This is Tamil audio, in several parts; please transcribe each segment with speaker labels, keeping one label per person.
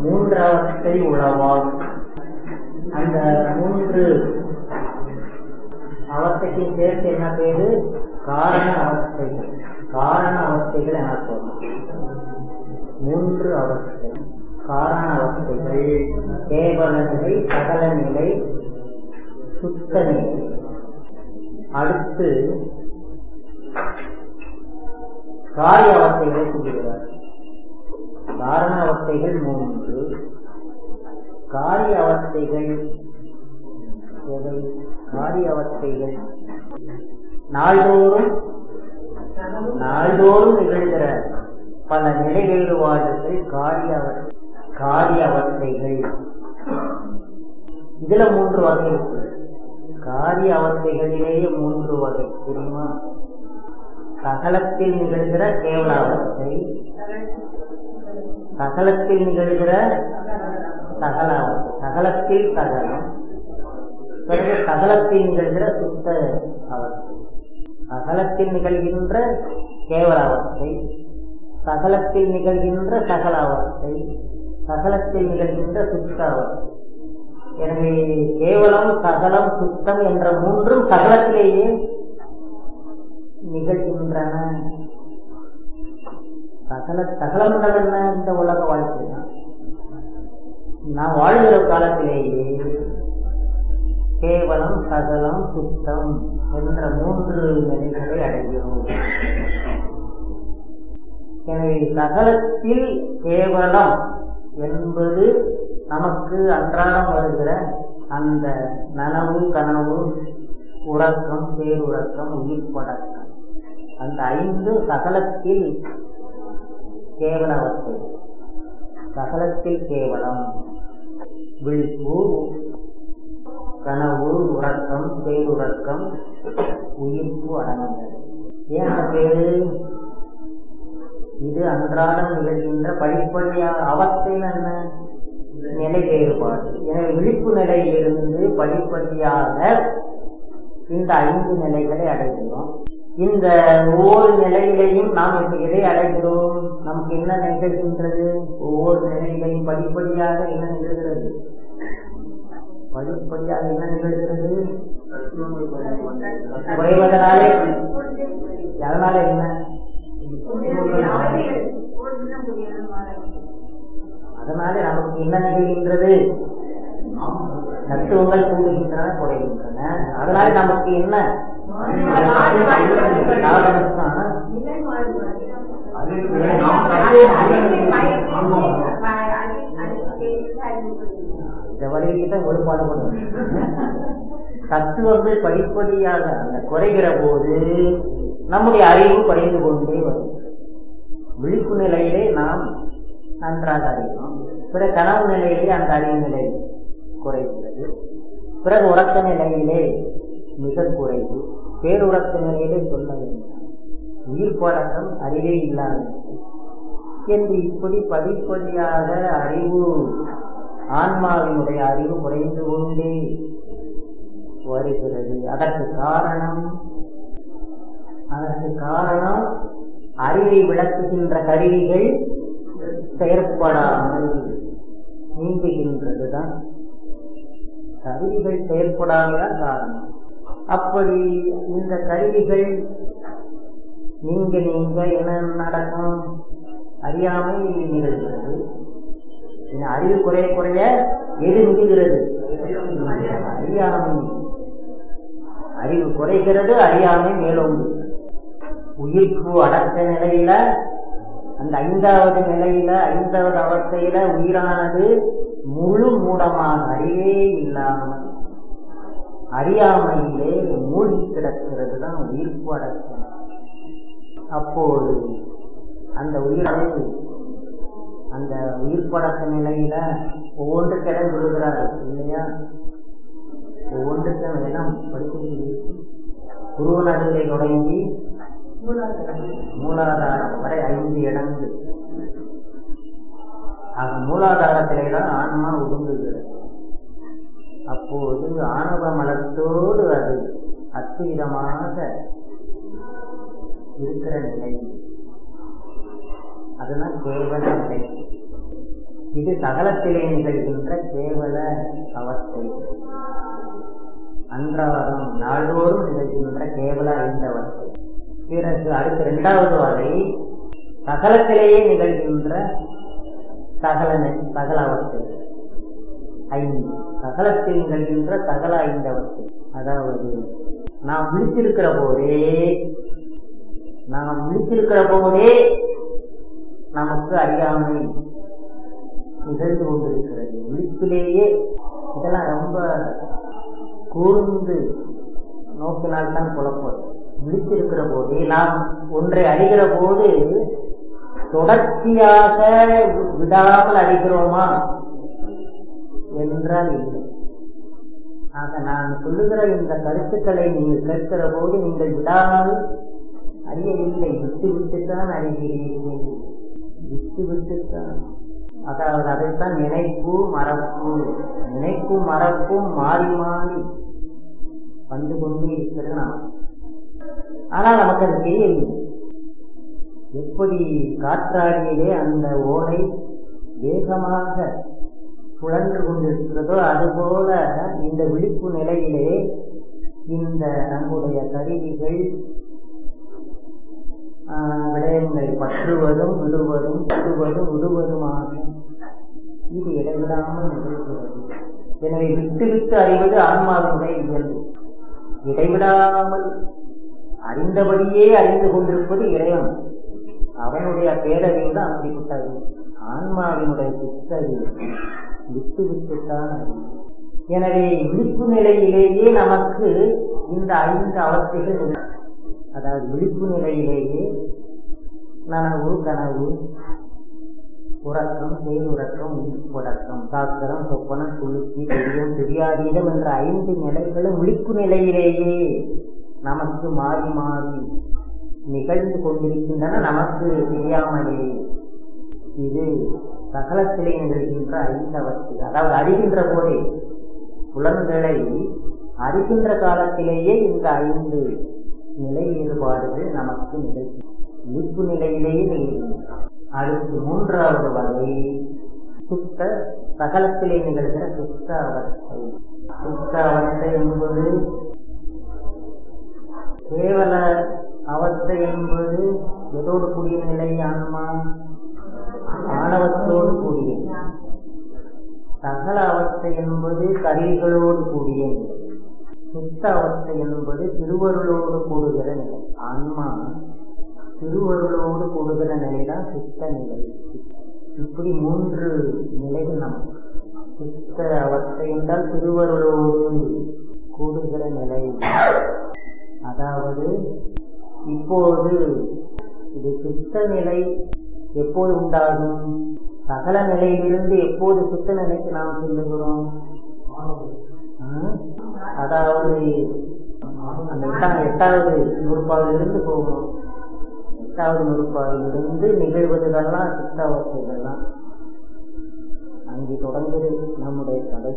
Speaker 1: மூன்று அவஸ்தை உளவால் அந்த மூன்று அவஸ்தைக்கு சேர்த்து என்ன பேரு காரண அவஸ்தைகள் காரண அவஸ்தைகள் என சொல்லணும் மூன்று அவஸ்தை காரண அவஸ்தைகள் கேவல நிலை சகல நிலை சுத்த நிலை அடுத்து காரிய அவஸ்தைகளை சொல்லுகிறார் காரண அவஸ்தைகள் மூன்று காரிய அவஸ்தைகள் எவை காரிய அவஸ்தைகள் நாள்தோறும் நாள்தோறும் நிகழ்கிற பல நிலை வேறுபாடுகள் காரிய அவ- காரிய அவஸ்தைகள் இதுல மூன்று வகை இருக்கு காரிய அவஸ்தைகளிலேயே மூன்று வகை தெரியுமா சகலத்தில் நிகழ்கிற கேவல அவஸ்தை சகலத்தில் நிகழ்கிற சகல அவஸ்தை சகலத்தில் சகலம் பிறகு சகலத்தில் நிகழ்கிற சுத்த அவஸ்தை சகலத்தில் நிகழ்கின்ற கேவல அவஸ்தை சகலத்தில் நிகழ்கின்ற சகல அவஸ்தை சகலத்தில் நிகழ்கின்ற சுத்த அவஸ்தை எனவே கேவலம் சகலம் சுத்தம் என்ற மூன்றும் சகலத்திலேயே நிகழ்கின்றன சகல சகலம் என்றால் என்ன இந்த உலக வாழ்க்கை தான் நான் வாழ்கிற காலத்திலேயே கேவலம் சகலம் சுத்தம் என்ற மூன்று நிலைகளை அடைகிறோம் எனவே சகலத்தில் கேவலம் என்பது நமக்கு அன்றாடம் வருகிற அந்த நனவு கனவு உறக்கம் பேருறக்கம் உயிர்ப்படக்கம் அந்த ஐந்து சகலத்தில் கேவலவத்தை சகலத்தில் கேவலம் விழிப்பு கனவு உறக்கம் பேருறக்கம் உயிர்ப்பு அடங்குகிறது ஏன் அந்த பேரு இது அன்றாடம் நிகழ்கின்ற படிப்படியாக அவஸ்தையில் என்ன நிலை வேறுபாடு எனவே விழிப்பு நிலையிலிருந்து படிப்படியாக இந்த ஐந்து நிலைகளை அடைகிறோம் இந்த ஒவ்வொரு நிலையிலையும் நாம் இப்ப எதை அடைகிறோம் நமக்கு என்ன நிகழ்கின்றது ஒவ்வொரு நிலையிலையும் படிப்படியாக என்ன நிகழ்கிறது படிப்படியாக என்ன நிகழ்கிறது குறைவதனாலே அதனால என்ன அதனால நமக்கு என்ன நிகழ்கின்றது தத்துவங்கள் கூடுகின்றன குறைகின்றன அதனால நமக்கு என்ன சாதனத்தான் இந்த வழிகிட்ட ஒரு பாடுபடும் தத்துவங்கள் படிப்படியாக அந்த குறைகிற போது நம்முடைய அறிவு குறைந்து கொண்டே வரும் விழிப்பு நிலையிலே நாம் நன்றாக அறிவோம் பிற கனவு நிலையிலே அந்த அறிவு நிலை குறைகிறது பிறகு உறக்க நிலையிலே மிக குறைவு பேருறக்க நிலையிலே சொல்ல வேண்டும் உயிர் பழக்கம் அறிவே இல்லாத என்று இப்படி படிப்படியாக அறிவு ஆன்மாவினுடைய அறிவு குறைந்து கொண்டே வருகிறது அதற்கு காரணம் அதற்கு காரணம் அறிவை விளக்குகின்ற கருவிகள் செயற்படாமல் நீங்குகின்றதுதான் கருவிகள் செயற்படாமல் காரணம் அப்படி இந்த கருவிகள் நீங்க நீங்க என்ன நடக்கும் அறியாமை நிகழ்கிறது இந்த அறிவு குறைய குறைய எது மிகுகிறது அறியாமை அறிவு குறைகிறது அறியாமை மேலோங்கு உயிர்ப்பு அடக்க நிலையில அந்த ஐந்தாவது நிலையில ஐந்தாவது அவஸ்தையில உயிரானது முழு மூடமாக அறிவே இல்லாமல் அறியாமையிலே மூழ்கி கிடக்கிறது தான் உயிர்ப்பு அடக்கம் அப்போது அந்த உயிரானது அந்த உயிர்ப்படக்க நிலையில ஒவ்வொன்றுக்கு இடம் கொடுக்கிறாரு இல்லையா ஒவ்வொன்றுக்கு இடம் படிக்க குருவ நடுநிலை தொடங்கி மூலாதாரம் வரை ஐந்து இடங்கள் ஆக மூலாதாரத்திலே தான் ஆன்மா ஒதுங்குகிறது அப்போது ஆணவ மலத்தோடு அது அத்துவிதமாக இருக்கிற நிலை அதுதான் கேவல நிலை இது சகலத்திலே நிகழ்கின்ற கேவல அவஸ்தை அன்றாடம் நாள்தோறும் நிகழ்கின்ற கேவல ஐந்து அவஸ்தை பிறகு அடுத்த இரண்டாவது வரை சகலத்திலேயே நிகழ்கின்ற சகல சகல அவஸ்தை ஐந்து சகலத்தில் நிகழ்கின்ற சகல ஐந்து அவஸ்தை அதாவது நாம் விழித்திருக்கிற போதே நாம் விழித்திருக்கிற போதே நமக்கு அறியாமை நிகழ்ந்து கொண்டிருக்கிறது விழிப்பிலேயே இதெல்லாம் ரொம்ப கூர்ந்து நோக்கினால்தான் குழப்பம் விழித்திருக்கிற போதே நாம் ஒன்றை அறிகிற போது தொடர்ச்சியாக விடாமல் அறிகிறோமா என்றால் இல்லை ஆக நான் சொல்லுகிற இந்த கருத்துக்களை நீங்கள் கேட்கிற போது நீங்கள் விடாமல் அறியவில்லை விட்டு விட்டுத்தான் அறிகிறீர்கள் விட்டு விட்டுத்தான் அதாவது அதைத்தான் நினைப்பு மறப்பு நினைப்பும் மறப்பும் மாறி மாறி வந்து கொண்டு இருக்கிறது நாம் ஆனால் நமக்கு அது தெரியவில்லை எப்படி காற்றாடியிலே அந்த ஓலை வேகமாக சுழன்று கொண்டிருக்கிறதோ அதுபோல இந்த விழிப்பு நிலையிலே இந்த நம்முடைய கருவிகள் விடயங்களை பற்றுவதும் விடுவதும் பற்றுவதும் விடுவதுமாக இது இடைவிடாமல் நிகழ்கிறது எனவே விட்டு விட்டு அறிவது ஆன்மாவினுடைய இயல்பு இடைவிடாமல் அறிந்தபடியே அறிந்து கொண்டிருப்பது இறைவன் அவனுடைய பேரறிவு தான் அப்படிப்பட்டது ஆன்மாவினுடைய சித்தறிவு விட்டு விட்டுத்தான் அறிவு எனவே விழிப்பு நிலையிலேயே நமக்கு இந்த ஐந்து அவஸ்தைகள் அதாவது விழிப்பு நிலையிலேயே நனவு கனவு உறக்கம் பேருறக்கம் உறக்கம் சாஸ்திரம் சொப்பனம் குளிர்ச்சி தெரியும் தெரியாதீதம் என்ற ஐந்து நிலைகளும் விழிப்பு நிலையிலேயே நமக்கு மாறி மாறி நிகழ்ந்து கொண்டிருக்கின்றன நமக்கு தெரியாமலே இது சகலத்திலே நிகழ்கின்ற ஐந்து அவஸ்தை அதாவது அறிகின்ற போதே புலன்களை அறிகின்ற காலத்திலேயே இந்த ஐந்து நிலை வேறுபாடுகள் நமக்கு நிகழ்ச்சி விழிப்பு நிலையிலேயே நிகழ்கின்றன அடுத்து மூன்றாவது வகை சுத்த சகலத்திலே நிகழ்கிற சுத்த அவஸ்தை சுத்த அவஸ்தை என்பது கேவல அவஸ்தை என்பது எதோடு கூடிய நிலை ஆன்மா ஆணவத்தோடு கூடிய சகல அவஸ்தை என்பது கருவிகளோடு கூடிய நிலை சுத்த அவஸ்தை என்பது திருவருளோடு கூடுகிற நிலை ஆன்மா திருவருளோடு கூடுகிற நிலைதான் சுத்த நிலை இப்படி மூன்று நிலைகள் நமக்கு சுத்த அவஸ்தை என்றால் திருவருளோடு கூடுகிற நிலை அதாவது இப்போது இது சுத்த நிலை எப்போது உண்டாகும் சகல நிலையிலிருந்து எப்போது சுத்த நிலைக்கு நாம் செல்லுகிறோம் அதாவது அந்த எட்டாம் எட்டாவது நூற்பாவிலிருந்து போகணும் எட்டாவது நூற்பாவிலிருந்து நிகழ்வதுகள்லாம் சுத்த அவஸ்தைகள்லாம் அங்கே தொடங்குது நம்முடைய கதை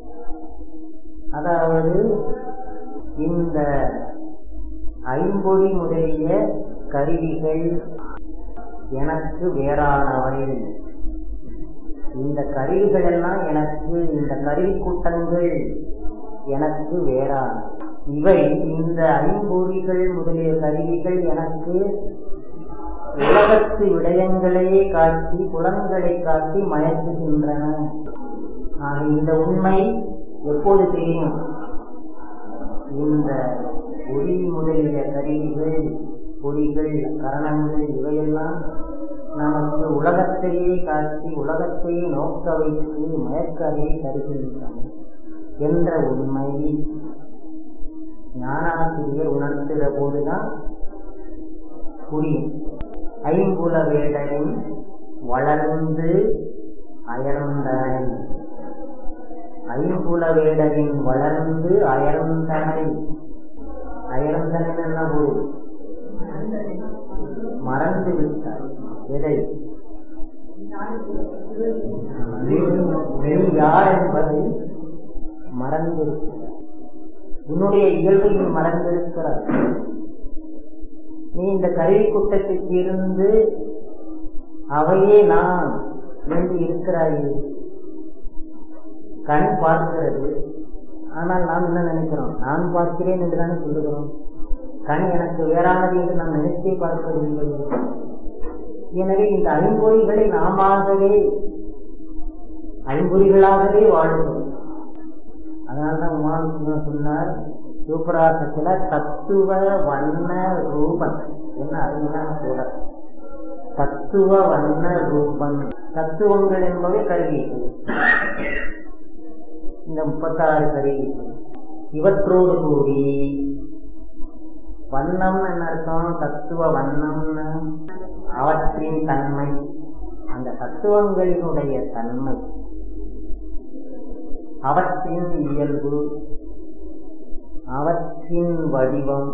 Speaker 1: அதாவது இந்த ஐம்பொறி முதலிய கருவிகள் எனக்கு வேறானவை இந்த கருவிகள் எல்லாம் எனக்கு இந்த கருவி கூட்டங்கள் எனக்கு வேறான இவை இந்த ஐம்பொறிகள் முதலிய கருவிகள் எனக்கு உலகத்து விடயங்களையே காட்டி புலன்களை காட்டி மயக்குகின்றன ஆக இந்த உண்மை எப்போது தெரியும் இந்த ஒளி முதலிய கருவிகள் பொறிகள் கரணங்கள் இவையெல்லாம் நமக்கு உலகத்தையே காட்டி உலகத்தையே நோக்க வைத்து மயக்கறையை தருகின்றன என்ற உண்மை ஞானாசிரியர் உணர்த்துகிற போதுதான் புரியும் ஐம்புல வேடனின் வளர்ந்து அயர்ந்தாய் ஐம்புல வேடனின் வளர்ந்து அயர்ந்தனை அயர்ந்தனை என்ன பொருள் மறந்து விட்டாய் எதை நீ யார் என்பதை மறந்திருக்கிறார் உன்னுடைய இயல்பை நீ மறந்திருக்கிறார் நீ இந்த கருவி கூட்டத்துக்கு இருந்து அவையே நான் என்று இருக்கிறாயே கண் பார்க்கிறது ஆனால் நாம் என்ன நினைக்கிறோம் நான் பார்க்கிறேன் என்று தானே சொல்லுகிறோம் கண் எனக்கு வேறானது என்று நாம் நினைத்தே பார்ப்பதில்லை எனவே இந்த ஐம்பொறிகளை நாமவே ஐம்பொறிகளாகவே வாழ்கிறோம் அதனால்தான் உமானுசுந்தரம் சொன்னார் சிவபிராசத்துல தத்துவ வண்ண ரூபன் என்ன அருமையான கூட தத்துவ வண்ண ரூபன் தத்துவங்கள் என்பவை கருவிகள் இந்த முப்பத்தாறு கருவிகள் இவற்றோடு கூடி வண்ணம் என்ன அர்த்தம் தத்துவ வண்ணம்னு அவற்றின் தன்மை அந்த தத்துவங்களினுடைய தன்மை அவற்றின் இயல்பு அவற்றின் வடிவம்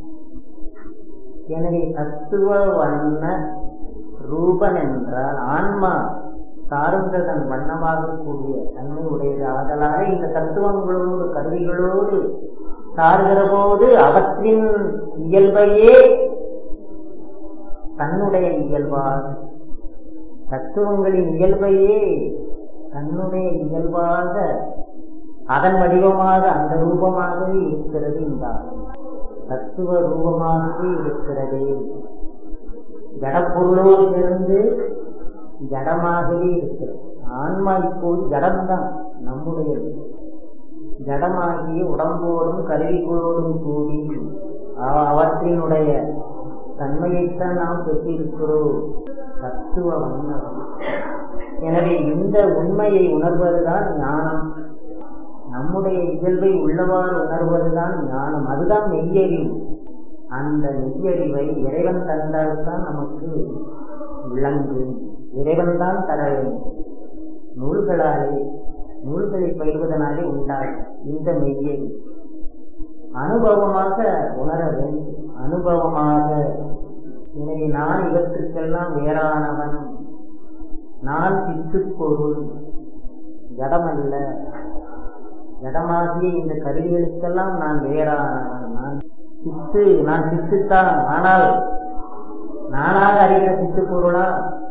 Speaker 1: எனவே தத்துவ வண்ண ரூபன் என்றால் ஆன்மா சார்ந்ததன் வண்ணமாக கூடிய தன்மை உடையது ஆதலாக இந்த தத்துவங்களோடு கருவிகளோடு சார்கிற போது அவற்றின் இயல்பையே தன்னுடைய இயல்பாக தத்துவங்களின் இயல்பையே தன்னுடைய இயல்பாக அதன் வடிவமாக அந்த ரூபமாகவே இருக்கிறது இந்த தத்துவ ரூபமாகவே இருக்கிறது ஜடப்பொருளோடு சேர்ந்து ஜடமாகவே இருக்கிறது ஆன்மா இப்போது ஜடம்தான் நம்முடைய ஜடமாகிய உடம்போடும் கருவிகளோடும் கூடி அவற்றினுடைய தன்மையைத்தான் நாம் பெற்றிருக்கிறோம் தத்துவ வண்ணம் எனவே இந்த உண்மையை உணர்வதுதான் ஞானம் நம்முடைய இயல்பை உள்ளவாறு உணர்வதுதான் ஞானம் அதுதான் மெய்யறிவு அந்த மெய்யறிவை இறைவன் தந்தால்தான் நமக்கு விளங்கும் இறைவன் தான் தர வேண்டும் நூல்களாலே நூல்களை பயில்வதனாலே உண்டாகும் இந்த மெய்யை அனுபவமாக உணர வேண்டும் அனுபவமாக எனவே நான் இவற்றுக்கெல்லாம் வேறானவன் நான் சித்துப்பொருள் ஜடமல்ல ஜடமாகிய இந்த கருவிகளுக்கெல்லாம் நான் வேறானவன் நான் சித்து நான் சித்துத்தான் ஆனால் நானாக அறிகிற சித்து பொருளா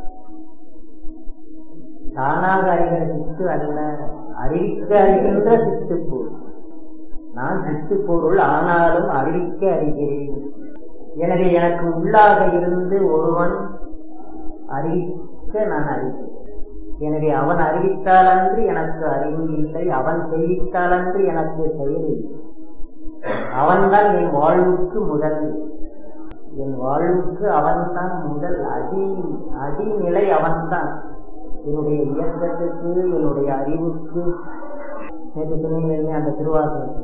Speaker 1: தானாக அறிகிற சித்து அல்ல அறிவிக்க அறிகின்ற சித்து பொருள் நான் சித்து பொருள் ஆனாலும் அறிவிக்க அறிகிறேன் எனவே எனக்கு உள்ளாக இருந்து ஒருவன் அறிவிக்க நான் அறிகிறேன் எனவே அவன் அறிவித்தாலன்று எனக்கு அறிவு இல்லை அவன் செய்வித்தாலன்று எனக்கு செயல் இல்லை அவன்தான் என் வாழ்வுக்கு முதல் என் வாழ்வுக்கு அவன்தான் முதல் அடி அடிநிலை அவன்தான் என்னுடைய இயக்கத்துக்கு என்னுடைய அறிவுக்கு நேற்று சொன்னீங்க அந்த திருவாசகம்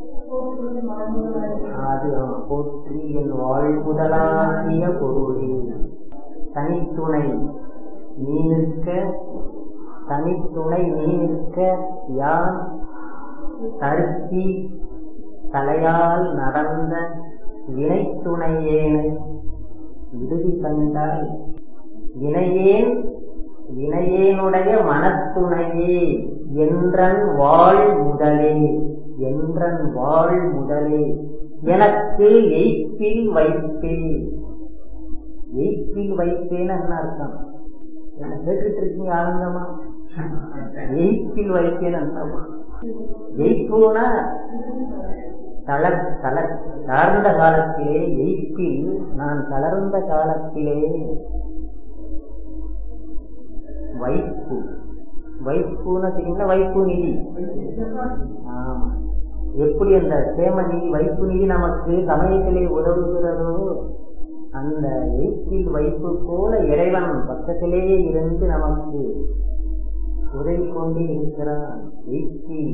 Speaker 1: அது போற்றி என் வாழ்வுதலாகிய பொருளே தனித்துணை நீ நிற்க தனித்துணை நீ நிற்க யான் தருக்கி தலையால் நடந்த வினைத்துணையேனை விடுதி கண்டால் வினையேன் வினையேனுடைய மனத்துணையே என்றன் வாழ் முதலே என்றன் வாழ் முதலே எனக்கு எய்ப்பில் வைப்பேன் எய்ப்பில் வைப்பேன்னு என்ன அர்த்தம் கேட்டுட்டு இருக்கீங்க ஆனந்தமா எய்ப்பில் வைப்பேன்னு அர்த்தமா எய்ப்புனா தளர் தளர் தளர்ந்த காலத்திலே எய்ப்பில் நான் தளர்ந்த காலத்திலே வைப்பு வைப்புன்னு தெரியுங்களா வைப்பு நிதி ஆமா எப்படி அந்த சேம நிதி வைப்பு நிதி நமக்கு சமயத்திலே உதவுகிறதோ அந்த எய்ப்பில் வைப்பு போல இறைவன் பக்கத்திலேயே இருந்து நமக்கு உதவி கொண்டே இருக்கிறான் எய்ப்பில்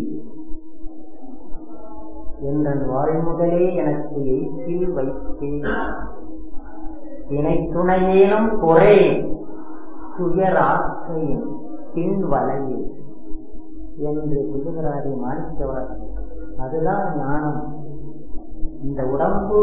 Speaker 1: எங்கள் வாழ்முதலே எனக்கு எய்ப்பில் வைத்தேன் இணை துணையேனும் குறை துயராக்கையும் பின் வலையில் என்று சொல்லுகிறாரே மாணிக்கவர் அதுதான் ஞானம் இந்த உடம்பு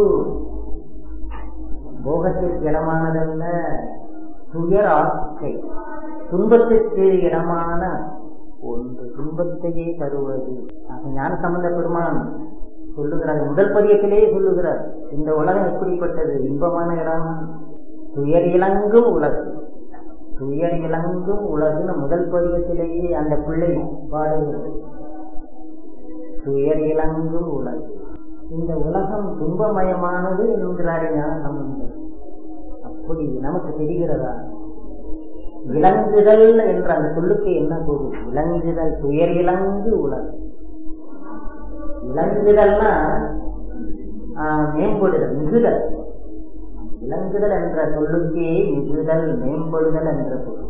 Speaker 1: போகத்திற்கு இடமானதல்ல துயர் ஆக்கை துன்பத்திற்கு இடமான ஒன்று துன்பத்தையே தருவது ஞான சம்பந்த பெருமான் சொல்லுகிறார் முதல் பதியத்திலேயே சொல்லுகிறார் இந்த உலகம் எப்படிப்பட்டது இன்பமான இடம் துயர் இலங்கும் உலகம் துயர் இலங்கும் உலகுன்னு முதல் பதிவத்திலேயே அந்த பிள்ளை பாடுகிறது துயர் இலங்கும் உலகு இந்த உலகம் துன்பமயமானது என்கிறார் ஞான சம்பந்தர் அப்படி நமக்கு தெரிகிறதா விளங்குதல் என்ற அந்த சொல்லுக்கு என்ன பொருள் விளங்குதல் துயர் இலங்கு உலகம் விளங்குதல்னா மேம்படுதல் மிகுதல் விளங்குதல் என்ற சொல்லுக்கே மிகுதல் மேம்படுதல் என்ற பொருள்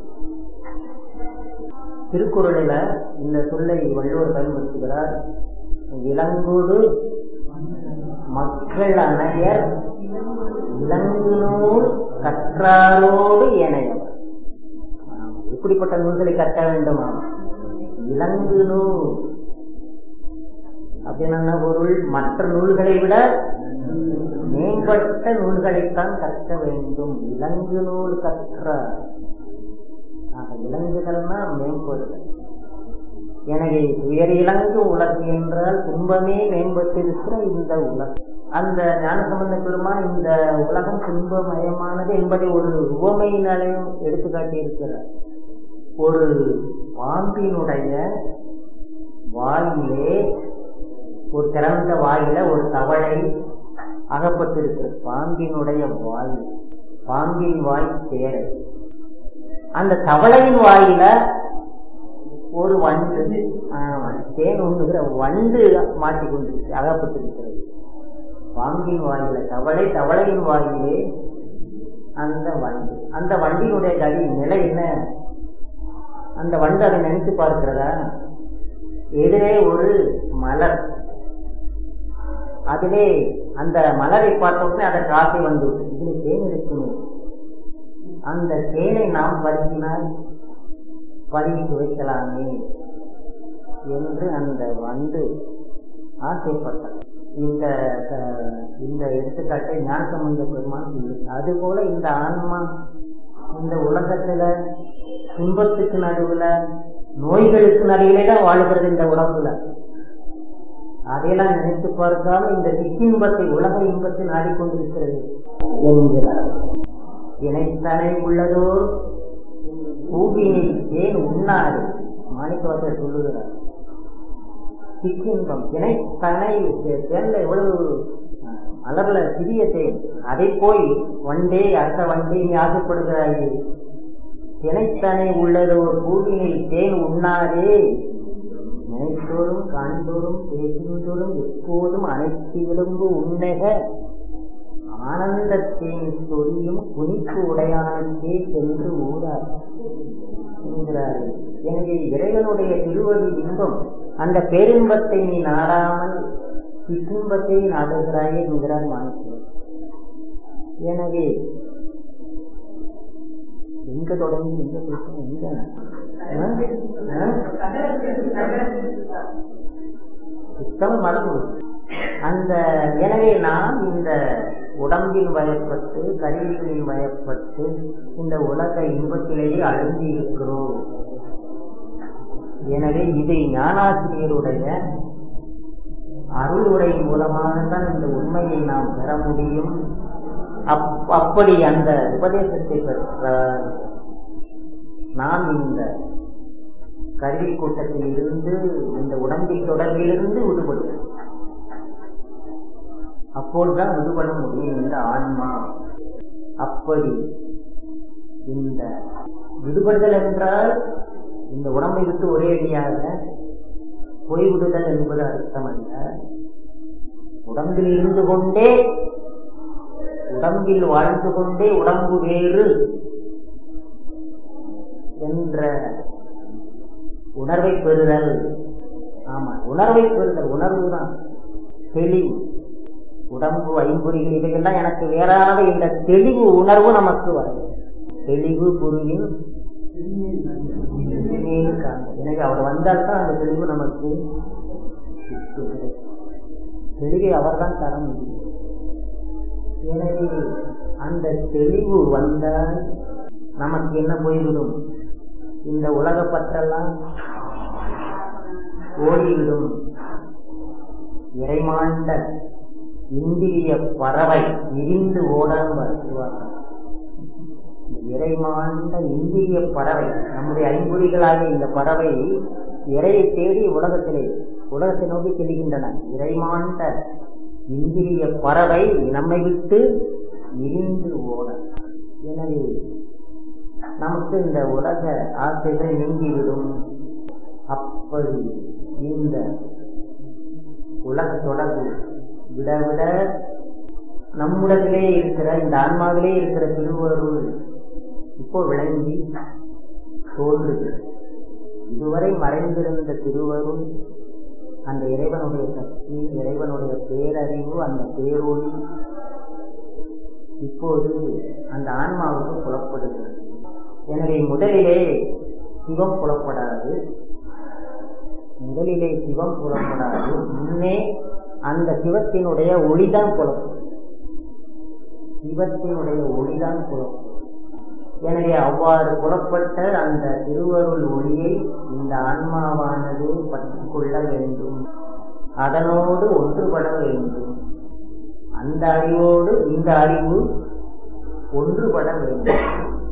Speaker 1: திருக்குறளில இந்த சொல்லை வள்ளுவர் பயன்படுத்துகிறார் விலங்குடு மக்கள் அணையர் விலங்கு நூல் கற்றாரோடு ஏனையவர் எப்படிப்பட்ட நூல்களை கற்க வேண்டுமா விலங்கு நூல் அப்படின்னு பொருள் மற்ற நூல்களை விட மேம்பட்ட நூல்களைத்தான் கற்க வேண்டும் விலங்கு நூல் கற்ற விலங்குகள்னா மேம்படுதல் எனவே துயர் இலங்கு உலகு என்றால் துன்பமே மேம்பட்டிருக்கிற இந்த உலகம் அந்த ஞானசம்பந்த பெருமான் இந்த உலகம் துன்பமயமானது என்பதை ஒரு உவமையினாலையும் எடுத்துக்காட்டி இருக்கிறார் ஒரு பாம்பினுடைய வாயிலே ஒரு திறந்த வாயில ஒரு தவளை அகப்பட்டிருக்கிறது பாம்பினுடைய வாய் பாம்பின் வாய் தேரை அந்த தவளையின் வாயில ஒரு வண்டு தேன் உண்ணுகிற வண்டு மாட்டிக்கொண்டிருக்கு அகப்பட்டிருக்கிறது பாம்பின் வாயில தவளை தவளையின் வாயிலே அந்த வண்டு அந்த வண்டியினுடைய கடி நிலை என்ன அந்த வண்டு அதை நினைத்து பார்க்கிறதா எதிரே ஒரு மலர் அதிலே அந்த மலரை பார்த்த உடனே அதை காசை வந்து இதுல தேன் இருக்குமே அந்த தேனை நாம் பருகினால் பருகி துவைக்கலாமே என்று அந்த வண்டு ஆசைப்பட்டது இந்த இந்த எடுத்துக்காட்டை ஞானசம்பந்த பெருமான் சொல்லு அதுபோல இந்த ஆன்மா இந்த உலகத்துல துன்பத்துக்கு நடுவுல நோய்களுக்கு நடுவிலே தான் வாழ்கிறது இந்த உடம்புல அதையெல்லாம் நினைத்து பார்க்காம இந்த சிற்றின்பத்தை உலக இன்பத்தை நாடிக்கொண்டிருக்கிறது என்கிறார் இணைத்தனை உள்ளதோர் பூவினை ஏன் உண்ணாது மாணிக்கவாசர் சொல்லுகிறார் சிற்றின்பம் இணைத்தனை தேர்ல எவ்வளவு மலர்ல சிறிய தேன் அதை போய் வண்டே அடுத்த வண்டே நீ ஆசைப்படுகிறாயே தினைத்தனை உள்ளதோர் பூவினை தேன் உண்ணாதே நினைத்தோறும் காண்போறும் பேசுவதோறும் எப்போதும் அனைத்து விளம்பு உன்னக ஆனந்தத்தின் சொரியும் குனிப்பு உடையானே சென்று ஊரார் என்கிறார் எனவே இறைவனுடைய திருவடி இன்பம் அந்த பேரின்பத்தை நீ நாடாமல் சிற்றின்பத்தை நாடுகிறாயே என்கிறார் மாணிக்கவர் எனவே எங்க தொடங்கி எங்க பேசணும் எங்க சுத்தம் மறந்து அந்த எனவே நாம் இந்த உடம்பின் வயப்பட்டு கருவிகளின் வயப்பட்டு இந்த உலக இன்பத்திலேயே அழுந்தி இருக்கிறோம் எனவே இதை ஞானாசிரியருடைய அருளுரை மூலமாகத்தான் இந்த உண்மையை நாம் பெற முடியும் அப்படி அந்த உபதேசத்தை பெற்ற நாம் இந்த கருவி கூட்டத்தில் இருந்து இந்த உடம்பின் தொடர்பிலிருந்து விடுபடுவோம் அப்போதுதான் விடுபட முடியும் இந்த ஆன்மா அப்படி இந்த விடுபடுதல் என்றால் இந்த உடம்பை விட்டு ஒரே அடியாக போய்விடுதல் என்பது அர்த்தம் அல்ல உடம்பில் இருந்து கொண்டே உடம்பில் வாழ்ந்து கொண்டே உடம்பு வேறு என்ற உணர்வை பெறுதல் ஆமா உணர்வை பெறுதல் உணர்வு தான் தெளிவு உடம்பு ஐம்பொறிகள் இவைகள்லாம் எனக்கு வேறானது இந்த தெளிவு உணர்வு நமக்கு வரும் தெளிவு குருவின் எனவே அவர் வந்தால்தான் அந்த தெளிவு நமக்கு தெளிவை அவர்தான் தர முடியும் எனவே அந்த தெளிவு வந்தால் நமக்கு என்ன போய்விடும் இந்த உலக பற்றெல்லாம் ஓடிவிடும் இறைமாண்ட இந்திரிய பறவை இடிந்து ஓடாமல் வருவார்கள் இறைமாண்ட இந்திரிய பறவை நம்முடைய ஐம்பொறிகளாகிய இந்த பறவை இறையை தேடி உலகத்திலே உலகத்தை நோக்கி செல்கின்றன இறைமாண்ட இந்திரிய பறவை நம்மை விட்டு இழிந்து ஓட எனவே நமக்கு இந்த உலக ஆசைகள் நீங்கிவிடும் அப்படி இந்த உலக தொடர்பு விட விட நம்முடத்திலே இருக்கிற இந்த ஆன்மாவிலே இருக்கிற திருவருள் இப்போ விளங்கி தோன்றுது இதுவரை மறைந்திருந்த திருவருள் அந்த இறைவனுடைய சக்தி இறைவனுடைய பேரறிவு அந்த பேரொளி இப்போது அந்த ஆன்மாவுக்கு புலப்படுகிறது எனவே முதலிலே சிவம் புலப்படாது முதலிலே சிவம் புலப்படாது முன்னே அந்த சிவத்தினுடைய ஒளிதான் புலப்படும் சிவத்தினுடைய ஒளிதான் புலப்படும் எனவே அவ்வாறு புலப்பட்ட அந்த திருவருள் ஒளியை இந்த ஆன்மாவானது பற்றி கொள்ள வேண்டும் அதனோடு ஒன்றுபட வேண்டும் அந்த அறிவோடு இந்த அறிவு ஒன்றுபட வேண்டும்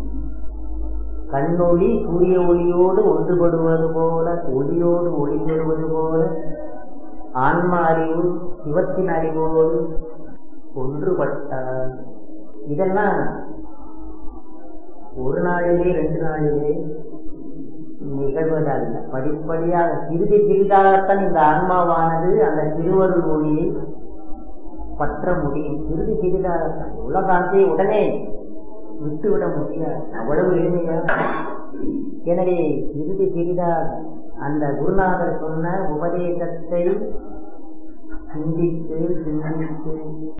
Speaker 1: கண்ணொளி சூரிய ஒளியோடு ஒன்றுபடுவது போல ஒளியோடு ஒளி பெறுவது போல ஆன்ம அறிவு சிவத்தின் அறிவோடு ஒன்றுபட்டால் இதெல்லாம் ஒரு நாளிலே ரெண்டு நாளிலே நிகழ்வதல்ல படிப்படியாக சிறிது சிறிதாகத்தான் இந்த ஆன்மாவானது அந்த திருவருள் ஒளியை பற்ற முடியும் சிறிது சிறிதாகத்தான் உலக ஆசையை உடனே விட்டுவிட முடியாது அவ்வளவு எளிமையாக எனவே சிறிது சிறிதாக அந்த குருநாதர் சொன்ன உபதேசத்தை சிந்தித்து சிந்தித்து